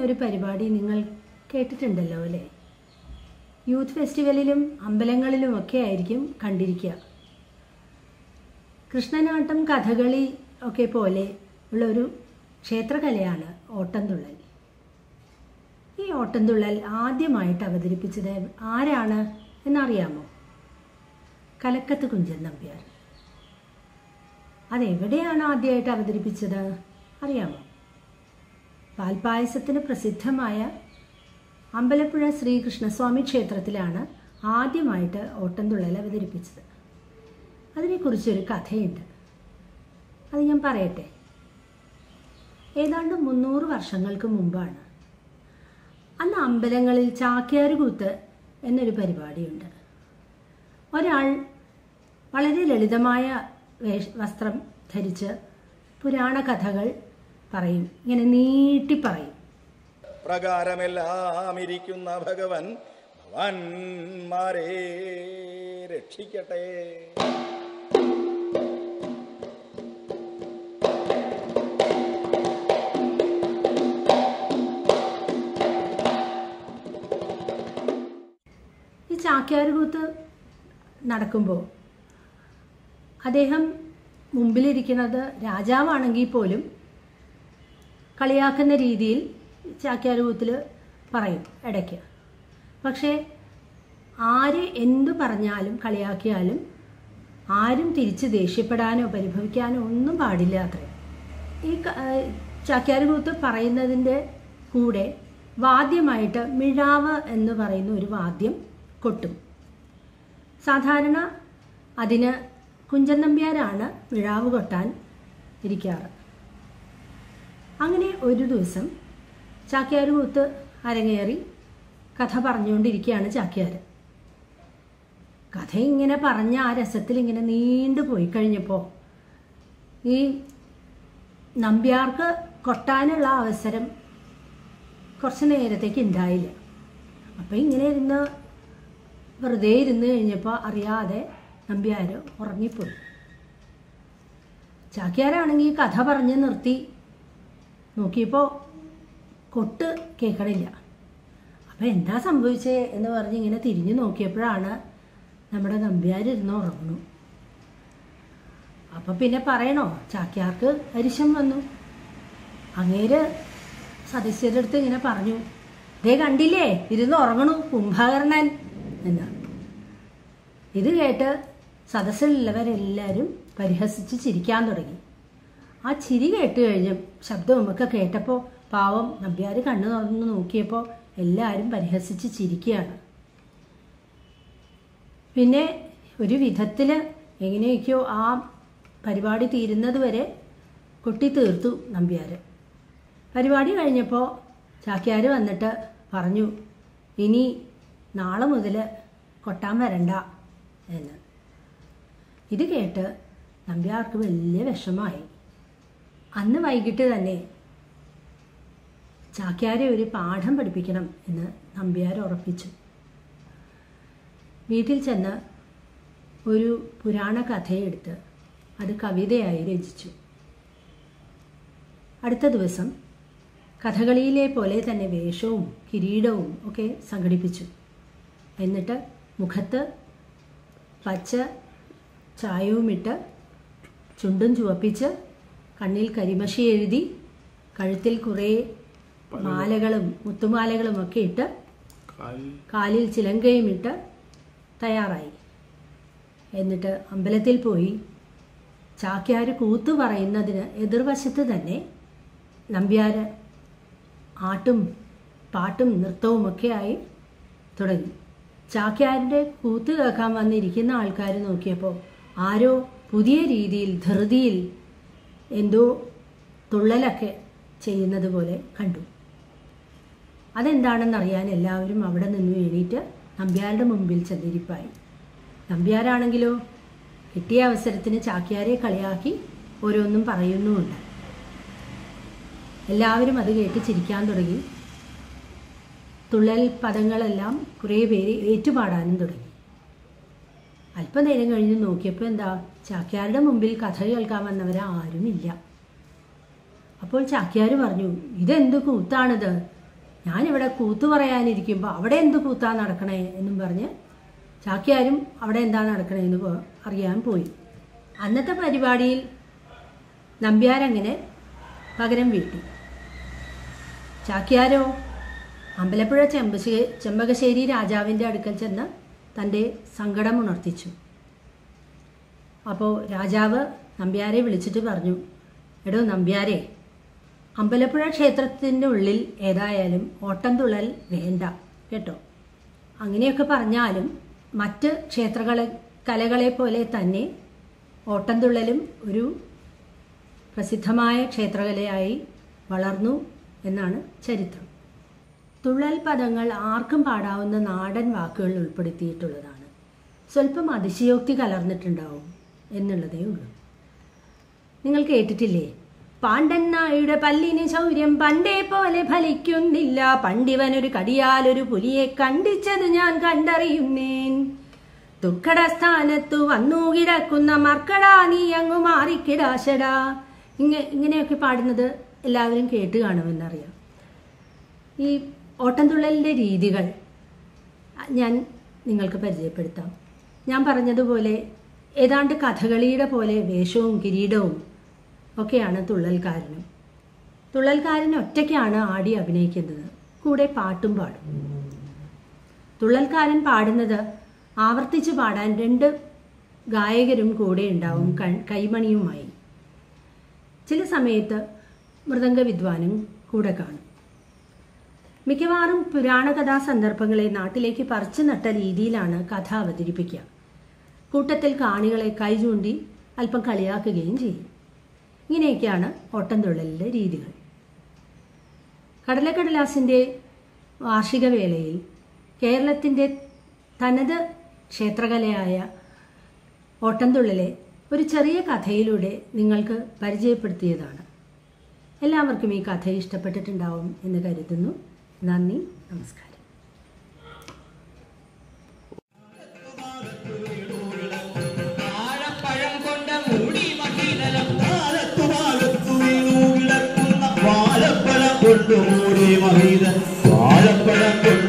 എന്നൊരു പരിപാടി നിങ്ങൾ കേട്ടിട്ടുണ്ടല്ലോ അല്ലേ യൂത്ത് ഫെസ്റ്റിവലിലും അമ്പലങ്ങളിലുമൊക്കെ ആയിരിക്കും കണ്ടിരിക്കുക കൃഷ്ണനാട്ടം കഥകളി ഒക്കെ പോലെ ഉള്ള ഒരു ക്ഷേത്രകലയാണ് ഓട്ടംതുള്ളൽ ഈ ഓട്ടംതുള്ളൽ ആദ്യമായിട്ട് അവതരിപ്പിച്ചത് ആരാണ് എന്നറിയാമോ കലക്കത്ത് കുഞ്ചൻ നമ്പ്യാർ അതെവിടെയാണ് ആദ്യമായിട്ട് അവതരിപ്പിച്ചത് അറിയാമോ പാൽപായസത്തിന് പ്രസിദ്ധമായ അമ്പലപ്പുഴ ശ്രീകൃഷ്ണസ്വാമി ക്ഷേത്രത്തിലാണ് ആദ്യമായിട്ട് ഓട്ടംതുള്ളൽ അവതരിപ്പിച്ചത് അതിനെക്കുറിച്ചൊരു കഥയുണ്ട് അത് ഞാൻ പറയട്ടെ ഏതാണ്ട് മുന്നൂറ് വർഷങ്ങൾക്ക് മുമ്പാണ് അന്ന് അമ്പലങ്ങളിൽ ചാക്യാരുകൂത്ത് എന്നൊരു പരിപാടിയുണ്ട് ഒരാൾ വളരെ ലളിതമായ വേഷ വസ്ത്രം ധരിച്ച് പുരാണ കഥകൾ പറയും ഇങ്ങനെ നീട്ടി പറയും പ്രകാരമെല്ലാം ഇരിക്കുന്ന ഭഗവൻ ഭവാന്മാരെ രക്ഷിക്കട്ടെ ഈ ചാക്യാരുകൂത്ത് നടക്കുമ്പോൾ അദ്ദേഹം മുമ്പിലിരിക്കുന്നത് രാജാവാണെങ്കിൽ പോലും കളിയാക്കുന്ന രീതിയിൽ ചാക്യാരുകൂത്തിൽ പറയും ഇടയ്ക്ക് പക്ഷേ ആര് എന്തു പറഞ്ഞാലും കളിയാക്കിയാലും ആരും തിരിച്ച് ദേഷ്യപ്പെടാനോ പരിഭവിക്കാനോ ഒന്നും പാടില്ല അത്രേ ഈ ക- ഏഹ് ചാക്യാരുകൂത്ത് പറയുന്നതിൻ്റെ കൂടെ വാദ്യമായിട്ട് മിഴാവ് എന്ന് പറയുന്ന ഒരു വാദ്യം കൊട്ടും സാധാരണ അതിന് കുഞ്ചൻ നമ്പ്യാരാണ് മിഴാവ് കൊട്ടാൻ ഇരിക്കാറ് അങ്ങനെ ഒരു ദിവസം ചാക്യാരുകൂത്ത് അരങ്ങേറി കഥ പറഞ്ഞുകൊണ്ടിരിക്കുകയാണ് ചാക്യാർ കഥ ഇങ്ങനെ പറഞ്ഞ ആ രസത്തിൽ ഇങ്ങനെ നീണ്ടു പോയി കഴിഞ്ഞപ്പോൾ ഈ നമ്പ്യാർക്ക് കൊട്ടാനുള്ള അവസരം കുറച്ച് നേരത്തേക്ക് ഉണ്ടായില്ല അപ്പം ഇങ്ങനെ ഇരുന്ന് വെറുതെ ഇരുന്ന് കഴിഞ്ഞപ്പോൾ അറിയാതെ നമ്പ്യാർ ഉറങ്ങിപ്പോയി ചാക്യാരാണെങ്കിൽ കഥ പറഞ്ഞ് നിർത്തി നോക്കിയപ്പോൾ കൊട്ട് കേൾക്കണില്ല അപ്പം എന്താ സംഭവിച്ചേ എന്ന് പറഞ്ഞ് ഇങ്ങനെ തിരിഞ്ഞു നോക്കിയപ്പോഴാണ് നമ്മുടെ നമ്പ്യാരിരുന്ന് ഉറങ്ങുന്നു അപ്പം പിന്നെ പറയണോ ചാക്യാർക്ക് അരിശം വന്നു അങ്ങേര് സദസ്യരുടെ അടുത്ത് ഇങ്ങനെ പറഞ്ഞു ദേ കണ്ടില്ലേ ഇരുന്ന് ഉറങ്ങണു കുംഭകർണൻ എന്ന് ഇത് കേട്ട് സദസ്സിലുള്ളവരെല്ലാവരും പരിഹസിച്ച് ചിരിക്കാൻ തുടങ്ങി ആ ചിരി കേട്ട് കഴിഞ്ഞ് ശബ്ദവും ഒക്കെ കേട്ടപ്പോൾ പാവം നമ്പ്യാർ കണ്ണു തുറന്ന് നോക്കിയപ്പോൾ എല്ലാവരും പരിഹസിച്ച് ചിരിക്കുകയാണ് പിന്നെ ഒരു വിധത്തിൽ എങ്ങനെയൊക്കെയോ ആ പരിപാടി തീരുന്നത് വരെ കൊട്ടി തീർത്തു നമ്പ്യാർ പരിപാടി കഴിഞ്ഞപ്പോൾ ചാക്യാർ വന്നിട്ട് പറഞ്ഞു ഇനി നാളെ മുതൽ കൊട്ടാൻ വരണ്ട എന്ന് ഇത് കേട്ട് നമ്പ്യാർക്ക് വലിയ വിഷമായി അന്ന് വൈകിട്ട് തന്നെ ചാക്യാരെ ഒരു പാഠം പഠിപ്പിക്കണം എന്ന് നമ്പ്യാർ ഉറപ്പിച്ചു വീട്ടിൽ ചെന്ന് ഒരു പുരാണ കഥയെടുത്ത് അത് കവിതയായി രചിച്ചു അടുത്ത ദിവസം കഥകളിയിലെ പോലെ തന്നെ വേഷവും കിരീടവും ഒക്കെ സംഘടിപ്പിച്ചു എന്നിട്ട് മുഖത്ത് പച്ച ചായവുമിട്ട് ചുണ്ടും ചുവപ്പിച്ച് കണ്ണിൽ കരിമഷി എഴുതി കഴുത്തിൽ കുറേ മാലകളും മുത്തുമാലകളും ഒക്കെ ഇട്ട് കാലിൽ ചിലങ്കയും ഇട്ട് തയ്യാറായി എന്നിട്ട് അമ്പലത്തിൽ പോയി ചാക്യാർ കൂത്തു പറയുന്നതിന് എതിർവശത്ത് തന്നെ നമ്പ്യാർ ആട്ടും പാട്ടും നൃത്തവുമൊക്കെ ആയി തുടങ്ങി ചാക്യാരുടെ കൂത്ത് കേൾക്കാൻ വന്നിരിക്കുന്ന ആൾക്കാർ നോക്കിയപ്പോൾ ആരോ പുതിയ രീതിയിൽ ധൃതിയിൽ എന്തോ തുള്ളലൊക്കെ ചെയ്യുന്നത് പോലെ കണ്ടു അതെന്താണെന്നറിയാൻ എല്ലാവരും അവിടെ നിന്ന് എണീറ്റ് നമ്പ്യാരുടെ മുമ്പിൽ ചെന്നിരിപ്പായി നമ്പ്യാരാണെങ്കിലോ കിട്ടിയ അവസരത്തിന് ചാക്യാരെ കളിയാക്കി ഓരോന്നും പറയുന്നുമുണ്ട് എല്ലാവരും അത് കേട്ട് ചിരിക്കാൻ തുടങ്ങി തുള്ളൽ പദങ്ങളെല്ലാം കുറേ പേര് ഏറ്റുപാടാനും തുടങ്ങി അല്പനേരം കഴിഞ്ഞ് നോക്കിയപ്പോൾ എന്താ ചാക്യാരുടെ മുമ്പിൽ കഥ കേൾക്കാൻ വന്നവർ ആരുമില്ല അപ്പോൾ ചാക്യാർ പറഞ്ഞു ഇതെന്ത് കൂത്താണിത് ഞാനിവിടെ കൂത്തു പറയാനിരിക്കുമ്പോൾ അവിടെ എന്ത് കൂത്താ നടക്കണേ എന്നും പറഞ്ഞ് ചാക്യാരും അവിടെ എന്താ നടക്കണേന്ന് പോ- അറിയാൻ പോയി അന്നത്തെ പരിപാടിയിൽ നമ്പ്യാരങ്ങനെ പകരം വീട്ടി ചാക്യാരോ അമ്പലപ്പുഴ ചെമ്പശ്ശേ ചെമ്പകശ്ശേരി രാജാവിൻ്റെ അടുക്കൽ ചെന്ന് തൻ്റെ സങ്കടം ഉണർത്തിച്ചു അപ്പോൾ രാജാവ് നമ്പ്യാരെ വിളിച്ചിട്ട് പറഞ്ഞു എടോ നമ്പ്യാരെ അമ്പലപ്പുഴ ക്ഷേത്രത്തിൻ്റെ ഉള്ളിൽ ഏതായാലും ഓട്ടംതുള്ളൽ വേണ്ട കേട്ടോ അങ്ങനെയൊക്കെ പറഞ്ഞാലും മറ്റ് ക്ഷേത്രകളെ കലകളെ പോലെ തന്നെ ഓട്ടംതുള്ളലും ഒരു പ്രസിദ്ധമായ ക്ഷേത്രകലയായി വളർന്നു എന്നാണ് ചരിത്രം തുള്ളൽ പദങ്ങൾ ആർക്കും പാടാവുന്ന നാടൻ വാക്കുകൾ ഉൾപ്പെടുത്തിയിട്ടുള്ളതാണ് സ്വല്പം അതിശയോക്തി കലർന്നിട്ടുണ്ടാവും എന്നുള്ളതേ ഉള്ളൂ നിങ്ങൾ കേട്ടിട്ടില്ലേ പാണ്ഡൻ നായുടെ പല്ലിന് ശൗര്യം പണ്ടേ പോലെ ഫലിക്കുന്നില്ല പണ്ടിവനൊരു കടിയാലൊരു പുലിയെ കണ്ടിച്ചത് ഞാൻ കണ്ടറിയുന്നേൻ ദുഃഖട സ്ഥാനത്തു വന്നു കിടക്കുന്ന മർക്കടാ നീ അങ്ങു മാറിക്കിടാശടാ ഇങ്ങ ഇങ്ങനെയൊക്കെ പാടുന്നത് എല്ലാവരും കേട്ട് കാണുമെന്നറിയാം ഈ ഓട്ടംതുള്ളലിൻ്റെ രീതികൾ ഞാൻ നിങ്ങൾക്ക് പരിചയപ്പെടുത്താം ഞാൻ പറഞ്ഞതുപോലെ ഏതാണ്ട് കഥകളിയുടെ പോലെ വേഷവും കിരീടവും ഒക്കെയാണ് തുള്ളൽക്കാരനും തുള്ളൽക്കാരൻ ഒറ്റയ്ക്കാണ് ആടി അഭിനയിക്കുന്നത് കൂടെ പാട്ടും പാടും തുള്ളൽക്കാരൻ പാടുന്നത് ആവർത്തിച്ച് പാടാൻ രണ്ട് ഗായകരും കൂടെ ഉണ്ടാവും ക- കൈമണിയുമായി ചില സമയത്ത് മൃദംഗ വിദ്വാനും കൂടെ കാണും മിക്കവാറും പുരാണകഥാ സന്ദർഭങ്ങളെ നാട്ടിലേക്ക് പറിച്ചു നട്ട രീതിയിലാണ് കഥ അവതരിപ്പിക്കുക കൂട്ടത്തിൽ കാണികളെ കൈചൂണ്ടി അല്പം കളിയാക്കുകയും ചെയ്യും ഇങ്ങനെയൊക്കെയാണ് ഓട്ടംതുള്ളലിൻ്റെ രീതികൾ കടലക്കടലാസിൻ്റെ വാർഷിക വേളയിൽ കേരളത്തിൻ്റെ തനത് ക്ഷേത്രകലയായ ഓട്ടംതുള്ളലെ ഒരു ചെറിയ കഥയിലൂടെ നിങ്ങൾക്ക് പരിചയപ്പെടുത്തിയതാണ് എല്ലാവർക്കും ഈ കഥ ഇഷ്ടപ്പെട്ടിട്ടുണ്ടാവും എന്ന് കരുതുന്നു നന്ദി നമസ്കാരം വാഴപ്പഴം കൊണ്ട് മൂടി മഹിതലം കാലത്തുകാലത്തു വീണു കിടക്കുന്ന വാഴപ്പഴം കൊണ്ടു മൂടി മഹിതൻ വാഴപ്പഴം കൊണ്ടു